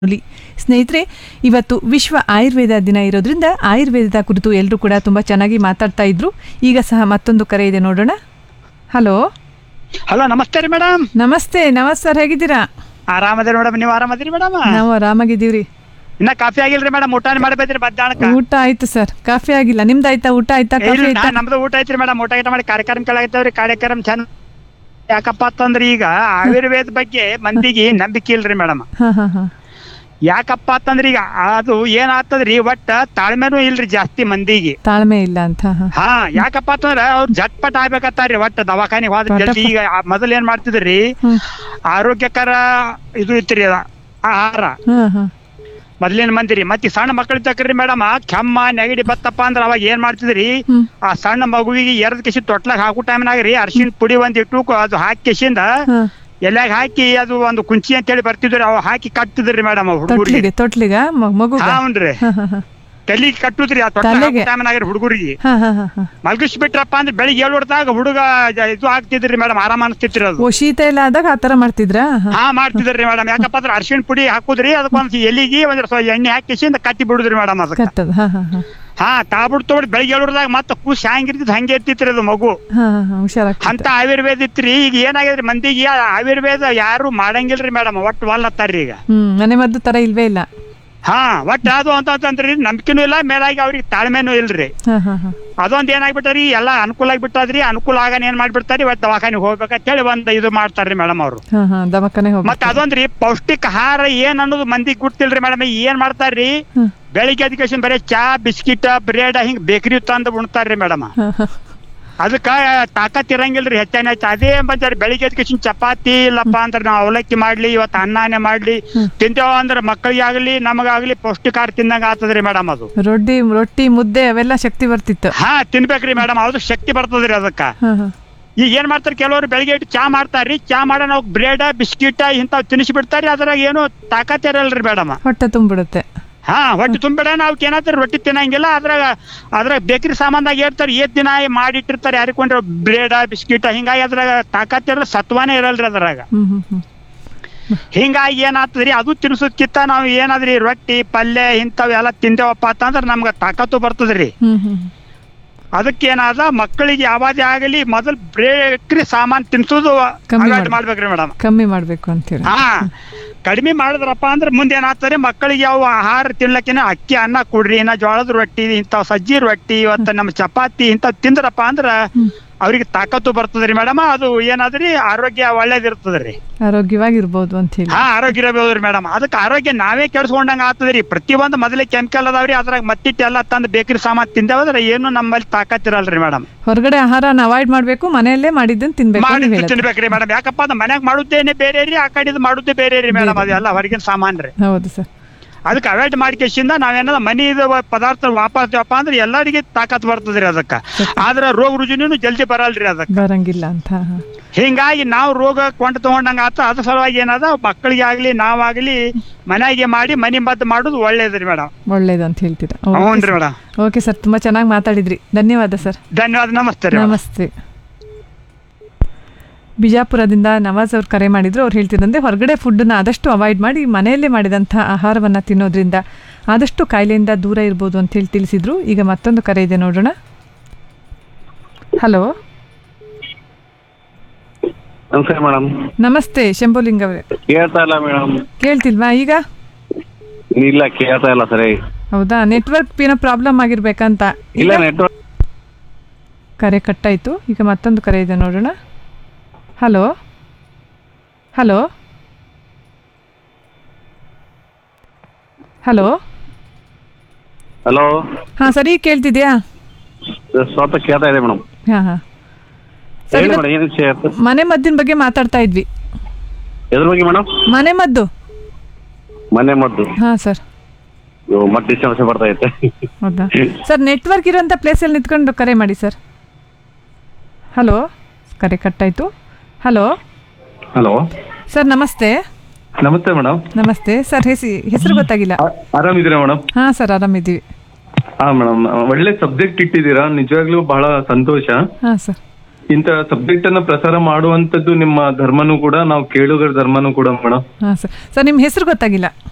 ನುಲಿ ಸ್ನೇಹಿತರೆ ಇವತ್ತು ವಿಶ್ವ ಆಯುರ್ವೇದ ದಿನ ಇರೋದ್ರಿಂದ ಆಯುರ್ವೇದದ ಕುರಿತು ಎಲ್ಲರೂ ಕೂಡ ತುಂಬ ಚೆನ್ನಾಗಿ ಮಾತಾಡ್ತಾ ಇದ್ರು ಈಗ ಸಹ ಮತ್ತೊಂದು ಕರೆ ಇದೆ ನೋಡೋಣ ಹಲೋ ಹಲೋ ನಮಸ್ತೆ ರೀ ಮೇಡಮ್ ನಮಸ್ತೆ ನಮಸ್ ಸರ್ ಹೇಗಿದ್ದೀರಾ ಆರಾಮದಿರಿ ಮೇಡಮ್ ನೀವು ಆರಾಮದಿರಿ ಮೇಡಮ್ ನಾವು ಆರಾಮಾಗಿದ್ದೀವ್ರಿ ಇನ್ನ ಕಾಫಿ ಆಗಿಲ್ರಿ ಮೇಡಮ್ ಊಟ ಮಾಡ್ಬೇಕ್ರಿ ಮಧ್ಯಾಹ್ನಕ್ಕ ಊಟ ಆಯ್ತು ಸರ್ ಕಾಫಿ ಆಗಿಲ್ಲ ನಿಮ್ದು ಆಯ್ತಾ ಊಟ ಆಯ್ತಾ ಕಾಫಿ ಇಲ್ರಿ, ಆಯ್ತಾ ನಾ- ನಮ್ದು ಊಟ ಐತ್ರಿ ಮೇಡಮ್ ಊಟ ಗೀಟ ಮಾಡಿ ಕಾರ್ಯಕ್ರಮ ಕೇಳಾಗತ್ತವ್ರಿ ಕಾರ್ಯಕ್ರಮ ಚಂದ ಯಾಕಪ್ಪ ಅಂತಂದ್ರ ಈಗ ಆಯುರ್ವೇದ ಬಗ್ಗೆ ಮಂದಿಗೆ ನಂಬಿಕೆ ಇಲ್ರಿ ಮೇಡಮ್ ಹಾ ಹಾ ಹಾ ಯಾಕಪ್ಪ ಅಂತಂದ್ರ ಈಗ ಅದು ಏನಾಗ್ತದ್ರಿ ಒಟ್ಟ ತಾಳ್ಮೆನೂ ಇಲ್ರಿ ಜಾಸ್ತಿ ಮಂದಿಗೆ ತಾಳ್ಮೆ ಇಲ್ಲ ಅಂತ ಹಾ ಹಾ ಯಾಕಪ್ಪ ಅಂತಂದ್ರ ಅವ್ರು ಜಟ್ಪಟ್ ಆಗ್ಬೇಕತ್ತಾರ್ರಿ ಒಟ್ಟ ದವಾಖಾನಿಗೆ ಹೋದ್ರ ಪಟ ಜಲ್ದಿ ಈಗ ಆ- ಮೊದಲ್ ಏನ್ ಮಾಡ್ತಿದ್ರಿ ಹ್ಮ್ ಆರೋಗ್ಯಕರ ಇದು ಇತ್ರಿ ಆಹಾರ ಹಾ ಹಾ ಮೊದ್ಲಿನ ಮಂದಿರಿ ಮತ್ತೆ ಈ ಸಣ್ಣ ಮಕ್ಕಳು ತಕ್ರಿ ಮೇಡಮ್ ಕೆಮ್ಮ ನೆಗಡಿ ಬತ್ತಪ್ಪ ಅಂದ್ರ ಅವಾಗ ಏನ್ ಮಾಡ್ತಿದ್ರಿ ಹ್ಮ್ ಆ ಸಣ್ಣ ಮಗುವಿಗೆ ಎರಡ್ ಕಿಸಿ ತೊಟ್ಲಾಗ ಹಾಕೋ ಟೈಮ್ನಾಗ ರೀ ಅರ್ಶಿನ ಪುಡಿ ಒಂದ್ ಇಟ್ಟು ಕು- ಅದು ಹಾಕಿ ಕಿಸಿಂದ ಹಾ ಎಲ್ಯಾಗ ಹಾಕಿ ಅದು ಒಂದು ಕುಂಚಿ ಅಂತೇಳಿ ಬರ್ತಿದ್ರಿ ಅವ್ ಹಾಕಿ ಕಟ್ತಿದ್ರಿ ಮೇಡಮ್ ಹುಡುಗರಿಗೆ ತೊಟ್ಲಿಗೆ ತೊಟ್ಲಿಗ ಮ- ಮಗುಗ ಹಾವ್ನ್ರಿ ಹಾ ಹಾ ಹಾ ತಲಿಗೆ ಕಟ್ಟುದ್ರಿ ಆ ತೊಟ್ಲ ತಲೆಗೆ? ಟೈಮ್ನಾಗ ಹುಡುಗರಿಗೆ ಹಾ ಹಾ ಹಾ ಹಾ ಮಲ್ಗಿಸ್ ಬಿಟ್ರಪ್ಪ ಅಂದ್ರೆ ಬೆಳಿಗ್ಗೆ ಏಳು ಹೊಡ್ದಾಗ ಹುಡುಗ ಜ- ಇದು ಆಗ್ತಿದ್ರಿ ಮೇಡಮ್ ಆರಾಮ ಅನಿಸ್ತಿತ್ರಿ ಅದು ಓ ಶೀತ ಎಲ್ಲ ಆದಾಗ ಆ ಥರ ಮಾಡ್ತಿದ್ರಾ ಹಾ ಹಾ ಮಾಡ್ತಿದ್ರಿ ಮೇಡಮ್ ಯಾಕಪ್ಪ ಅಂದ್ರೆ ಅರ್ಶಿನ ಪುಡಿ ಹಾಕುದ್ರಿ ಅದಕ್ಕೊಂದ್ ಎಲಿಗೆ ಒಂದ್ ಸ್ವಲ್ಪ ಎಣ್ಣೆ ಹಾಕಿ ಕಿಸಿಂದ ಕಟ್ಟಿ ಬಿಡುದ್ರಿ ಮೇಡಮ್ ಅದಕ್ಕೆ ಕಟ್ಟದ ಹಾ ಹಾ ಹಾ ಹಾ ತಾಬಿಡ್ ತಗೊಂಡು ಬೆಳಿಗ್ಗೆ ಏಳೋದಾಗ ಮತ್ತೆ ಕೂಸ್ ಹ್ಯಾಂಗಿರ್ತಿದ್ ಹಂಗೆ ಇರ್ತಿತ್ರಿ ಅದು ಮಗು ಹಾ ಹಾ ಹಾ ಹುಷಾರಾಗ್ತದೆ ಅಂತ ಆಯುರ್ವೇದ ಇತ್ರಿ ಈಗ ಏನಾಗ್ಯದ್ರಿ ಮಂದಿಗೆ ಆ ಆಯುರ್ವೇದ ಯಾರು ಮಾಡಂಗಿಲ್ರಿ ಮೇಡಮ್ ಒಟ್ಟು ವಲ್ಲತ್ತಾರ್ರಿ ಈಗ ಹ್ಮ್ ಮನೆ ಮದ್ದು ತರ ಇಲ್ವೇ ಇಲ್ಲ ಹಾ ಒಟ್ಟು ಅದು ಅಂತಂದ್ರಿ ನಂಬಿಕೆನೂ ಇಲ್ಲ ಮೇಲಾಗಿ ಅವ್ರಿಗೆ ತಾಳ್ಮೆನೂ ಇಲ್ರಿ ಹಾ ಹಾ ಹಾ ಅದೊಂದ್ ಏನಾಗ್ಬಿಟ್ಟಾರಿ ಎಲ್ಲ ಅನುಕೂಲ ಆಗಿಬಿಟ್ಟದ್ರಿ ಅನುಕೂಲ ಆಗಾನ ಏನ್ ಮಾಡ್ಬಿಡ್ತಾರಿ ಒಟ್ಟು ದವಾಖಾನಿಗೆ ಹೋಗ್ಬೇಕಂತ ಹೇಳಿ ಒಂದ್ ಇದು ಮಾಡ್ತಾರ್ರಿ ಮೇಡಮ್ ಅವರು ಹಾ ಹಾ ದವಾಖಾನೆ ಹೋಗಿ ಮತ್ತ ಅದೊಂದ್ರಿ ಪೌಷ್ಟಿಕ ಆಹಾರ ಏನ್ ಅನ್ನೋದು ಮಂದಿಗೆ ಗೊತ್ತಿಲ್ರಿ ಮೇಡಮ್ ಏನ್ ಮಾಡ್ತಾರ್ರಿ ಹ್ಮ್. ಬೆಳಿಗ್ಗೆ ಎಜುಕೇಶನ್ ಬರೀ ಚಾ ಬಿಸ್ಕಿಟ್ ಬ್ರೆಡ್ ಹಿಂಗ್ ಬೇಕರಿ ತಂದು ಉಣ್ತಾರ್ರಿ ಮೇಡಮ್ ಹಾ ಹಾ ಅದಕ್ಕ ತಾಕತ್ ಇರಂಗಿಲ್ರಿ ಹೆಚ್ಚಾನ ಹೆಚ್ಚು ಅದೇ ಬಂದಾರ ಬೆಳಿಗ್ಗೆ ಎದ್ಕೇಶನ್ ಚಪಾತಿ ಇಲ್ಲಪ್ಪ ಅಂದ್ರೆ ನಾವು ಅವಲಕ್ಕಿ ಮಾಡ್ಲಿ ಇವತ್ತು ಅನ್ನನೇ ಮಾಡ್ಲಿ ಹ್ಮ್. ತಿಂತೇವ ಅಂದ್ರೆ ಮಕ್ಕಳಿಗಾಗ್ಲಿ ನಮಗಾಗ್ಲಿ ಪೌಷ್ಟಿಕಾರ ತಿನ್ನಂಗ ಆತದ್ರಿ ಮೇಡಮ್ ಅದು ರೊಟ್ಟಿ ರೊಟ್ಟಿ ಮುದ್ದೆ ಅವೆಲ್ಲ ಶಕ್ತಿ ಬರ್ತಿತ್ತು ಹಾ ತಿನ್ಬೇಕ್ರಿ ಮೇಡಮ್ ಅದು ಶಕ್ತಿ ಬರ್ತದ್ರಿ ಅದಕ್ಕ ಹಾ ಹಾ ಈಗ ಏನ್ ಮಾಡ್ತಾರೆ ಕೆಲವರು ಬೆಳಿಗ್ಗೆ ಇಟ್ಟು ಚಾ ಮಾಡ್ತಾರ್ರಿ ಚಾ ಮಾಡೋ ನಾವು ಬ್ರೆಡ್ ಬಿಸ್ಕಿಟ್ ಇಂಥವ್ ತಿನ್ನಿಸಿ ಬಿಡ್ತಾರಿ ಅದ್ರಾಗ ಏನು ತಾಕತ್ ಇರಲ್ರಿ ಮೇಡಮ್ ಹೊಟ್ಟೆ ತುಂಬಿಡುತ್ತೆ ಹಾ ಹೊಟ್ಟೆ ತುಂಬಿಡ ನಾವು ಏನಾದ್ರು ರೊಟ್ಟಿ ತಿನ್ನಂಗಿಲ್ಲ ಅದ್ರಾಗ ಅದ್ರಾಗ ಬೇಕರಿ ಸಾಮಾನ್ದಾಗ ಹೇಳ್ತಾರೆ ಏತ್ ದಿನ ಮಾಡಿಟ್ಟಿರ್ತಾರೆ ಯಾರಿಕೊಂಡ್ರೆ ಬ್ರೆಡ್ ಬಿಸ್ಕಿಟ್ ಹಿಂಗಾಗಿ ಅದ್ರಾಗ ತಾಕತ್ ಇರಲ್ಲ ಸತ್ವಾನೇ ಇರಲ್ರಿ ಅದ್ರಾಗ ಹ್ಮ್ ಹ್ಮ್ ಹ್ಮ್ ಹಿಂಗಾಗಿ ಏನಾಗ್ತದ್ರಿ ಅದು ತಿನ್ಸೋದ್ಕಿಂತ ನಾವು ಏನಾದ್ರಿ ರೊಟ್ಟಿ ಪಲ್ಯ ಇಂಥವ್ ಎಲ್ಲ ತಿಂದೇವಪ್ಪ ಅಂತಂದ್ರ ನಮ್ಗ ತಾಕತ್ತು ಬರ್ತದ್ರಿ ಹ್ಮ್ ಹ್ಮ್ ಅದಕ್ಕೆ ಏನಾದ ಮಕ್ಕಳಿಗೆ ಯಾವಾದೇ ಆಗಲಿ ಮೊದಲ್ ಬೇಕ್ರಿ ಸಾಮಾನ್ ತಿನ್ಸೋದು ಕಮ್ಮಿ ಅವಾಯ್ಡ್ ಮಾಡ್- ಮಾಡ್ಬೇಕ್ರಿ ಮೇಡಮ್ ಕಮ್ಮಿ ಮಾಡ್ಬೇಕು ಅಂತೀರ ಹಾ ಕಡಿಮೆ ಮಾಡಿದ್ರಪ್ಪ ಅಂದ್ರೆ ಮುಂದೆ ಏನಾಗ್ತದೆ ಮಕ್ಕಳಿಗೆ ಯಾವ ಆಹಾರ ತಿನ್ಲಕ್ಕಿನ ಅಕ್ಕಿ ಅನ್ನ ಕೊಡ್ರಿ ಇನ್ನ ಜೋಳದ ರೊಟ್ಟಿ ಇಂಥವ್ ಸಜ್ಜಿ ರೊಟ್ಟಿ ಇವತ್ತ ನಮ್ಮ ಚಪಾತಿ ಇಂಥವ್ ತಿಂದ್ರಪ್ಪ ಅಂದ್ರ ಹ್ಮ್. ಅವ್ರಿಗೆ ತಾಕತ್ತು ಬರ್ತದ್ರಿ ಮೇಡಮ್ ಅದು ಏನಾದ್ರಿ ಆರೋಗ್ಯ ಒಳ್ಳೇದಿರ್ತದ್ರಿ ಆರೋಗ್ಯವಾಗಿರ್ಬೋದು ಅಂತ ಹೇಳಿ ಹಾ ಆರೋಗ್ಯ ಇರಬಹುದ್ರಿ ಮೇಡಮ್ ಅದಕ್ಕೆ ಆರೋಗ್ಯ ನಾವೇ ಕೆಡ್ಸ್ಕೊಂಡಂಗ ಆಗ್ತದ್ರಿ ಪ್ರತಿಯೊಂದು ಮೊದಲೇ ಕೆಮಿಕಲ್ ಅದಾವ್ರಿ ಅದ್ರಾಗ ಮತ್ತಿಟ್ಟು ಎಲ್ಲ ತಂದು ಬೇಕರಿ ಸಾಮಾನ್ ತಿಂದೇವಂದ್ರೆ ಏನು ನಮ್ಮಲ್ಲಿ ತಾಕತ್ ಇರಲ್ರಿ ಮೇಡಮ್ ಹೊರಗಡೆ ಆಹಾರನ ಅವಾಯ್ಡ್ ಮಾಡ್ಬೇಕು ಮನೆಯಲ್ಲೇ ಮಾಡಿದ್ದನ್ನ ತಿನ್ಬೇಕು ಅಂತ ಮಾಡಿದ್ದು ಹೇಳೋದು. ತಿನ್ಬೇಕ್ರಿ ಮೇಡಮ್ ಯಾಕಪ್ಪ ಅಂದ್ರೆ ಮನ್ಯಾಗ ಮಾಡುತ್ತೇನೆ ಬೇರೆ ರೀ ಆ ಕಡೆದು ಮಾಡುದೇ ಬೇರೆ ರೀ ಮೇಡಮ್ ಅದೆಲ್ಲ ಹೊರಗಿನ ಸಾಮಾನ್ ರೀ ಹೌದು ಸರ್ ಅದಕ್ಕೆ ಅವಾಯ್ಡ್ ಮಾಡ್ಕೇಶಿಂದ ನಾವೇನಾದ ಮನಿ ಇದು ಪದಾರ್ಥ ವಾಪಸ್ದಪ್ಪ ಅಂದ್ರೆ ಎಲ್ಲರಿಗೆ ತಾಕತ್ ಬರ್ತದ್ರಿ ಅದಕ್ಕ ಆದ್ರ ರೋಗ ರುಜಿನೂ ಜಲ್ದಿ ಬರಲ್ರಿ ಅದಕ್ಕ ಬರಂಗಿಲ್ಲ ಅಂತ ಹಾ ಹಿಂಗಾಗಿ ನಾವು ರೋಗ ಕೊಂಡು ತಗೊಂಡಂಗ ಆತ ಅದ್ರ ಸಲುವಾಗಿ ಏನದ ಮಕ್ಕಳಿಗೆ ಆಗ್ಲಿ ನಾವಾಗ್ಲಿ ಮನೆಗೆ ಮಾಡಿ ಮನಿ ಮದ್ದು ಮಾಡೋದು ಒಳ್ಳೇದ್ರಿ ಮೇಡಮ್ ಒಳ್ಳೇದು ಅಂತ ಹೇಳ್ತೀರಾ ಹ್ಞೂನ್ರಿ ಮೇಡಮ್ ಓಕೆ ಸರ್ ತುಂಬಾ ಚೆನ್ನಾಗಿ ಮಾತಾಡಿದ್ರಿ ಧನ್ಯವಾದ ಸರ್ ಧನ್ಯವಾದ ನಮಸ್ತೆ ರೀ ಮೇಡಮ್. ನಮಸ್ತೆ ಬಿಜಾಪುರದಿಂದ ನವಾಜ್ ಅವ್ರು ಕರೆ ಮಾಡಿದ್ರು ಅವ್ರು ಹೇಳ್ತಿದ್ದಂತೆ ಹೊರಗಡೆ ಫುಡ್ಡನ್ನ ಆದಷ್ಟು ಅವಾಯ್ಡ್ ಮಾಡಿ ಮನೆಯಲ್ಲೇ ಮಾಡಿದಂಥ ಆಹಾರವನ್ನು ತಿನ್ನೋದ್ರಿಂದ ಆದಷ್ಟು ಕಾಯಿಲೆಯಿಂದ ದೂರ ಇರ್ಬೋದು ಅಂತ ಹೇಳಿ ತಿಳಿಸಿದ್ರು ಈಗ ಮತ್ತೊಂದು ಕರೆ ಇದೆ ನೋಡೋಣ ಹಲೋ ನಮಸ್ಕಾರ ಮೇಡಮ್ ನಮಸ್ತೆ ಶಂಭುಲಿಂಗ ಅವರೇ ಕೇಳ್ತಾ ಇಲ್ಲ ಮೇಡಮ್ ಕೇಳ್ತಿಲ್ವಾ ಈಗ ಇಲ್ಲ ಕೇಳ್ತಾ ಇಲ್ಲ ಸರಿ ಹೌದಾ ನೆಟ್ವರ್ಕ್ ಏನೋ ಪ್ರಾಬ್ಲಮ್ ಆಗಿರ್ಬೇಕಂತ ಇಲ್ಲ ಈಗ ನೆಟ್ವರ್ಕ್ ಕರೆ ಕಟ್ಟಾಯಿತು ಈಗ ಮತ್ತೊಂದು ಕರೆ ಇದೆ ನೋಡೋಣ ಹಲೋ ಹಲೋ ಹಲೋ ಹಲೋ ಹಾಂ ಸರಿ ಕೇಳ್ತಿದ್ಯಾ ಸ್ವಲ್ಪ ಕೇಳ್ತಾ ಇದೆ ಮೇಡಮ್ ಹಾಂ ಹಾಂ ಸರಿ ಹೇಳಿ ಇವತ್ತು ಮೇಡಮ್ ಏನು ವಿಷಯ ಇತ್ತು ಮನೆ ಮದ್ದಿನ ಬಗ್ಗೆ ಮಾತಾಡ್ತಾ ಇದ್ವಿ ಎದ್ರ ಬಗ್ಗೆ ಮೇಡಮ್ ಮನೆ ಮದ್ದು ಮನೆ ಮದ್ದು ಹಾಂ ಸರ್ ಇವು ಮತ್ತೆ ಡಿಸ್ಟರ್ಬೆನ್ಸ್ ಬರ್ತಾ ಐತೆ ಹೌದಾ ಸರ್ ನೆಟ್ವರ್ಕ್ ಇರೋಂಥ ಪ್ಲೇಸಲ್ಲಿ ನಿಂತ್ಕೊಂಡು ಕರೆ ಮಾಡಿ ಸರ್ ಹಲೋ ಕರೆ ಕಟ್ಟಾಯಿತು ಹಲೋ ಹಲೋ ಸರ್ ನಮಸ್ತೆ ನಮಸ್ತೆ ಮೇಡಮ್ ನಮಸ್ತೆ ಸರ್ ಹೆಸಿ ಹೆಸರು ಗೊತ್ತಾಗಿಲ್ಲ ಆರಾಮಿದ್ದೀರಾ ಮೇಡಮ್ ಹಾಂ ಸರ್ ಆರಾಮಿದ್ದೀವಿ ಹಾ ಮೇಡಮ್ ಒಳ್ಳೆ ಸಬ್ಜೆಕ್ಟ್ ಇಟ್ಟಿದ್ದೀರಾ ನಿಜವಾಗ್ಲೂ ಬಹಳ ಸಂತೋಷ ಹಾಂ ಸರ್ ಇಂಥ ಸಬ್ಜೆಕ್ಟ್ ಅನ್ನ ಪ್ರಸಾರ ಮಾಡುವಂತದ್ದು ನಿಮ್ಮ ಧರ್ಮನೂ ಕೂಡ ನಾವು ಕೇಳುಗರ ಧರ್ಮನೂ ಕೂಡ ಮೇಡಮ್ ಹಾಂ ಸರ್ ಸರ್ ನಿಮ್ಮ ಹೆಸರು ಗೊತ್ತಾಗಿಲ್ಲ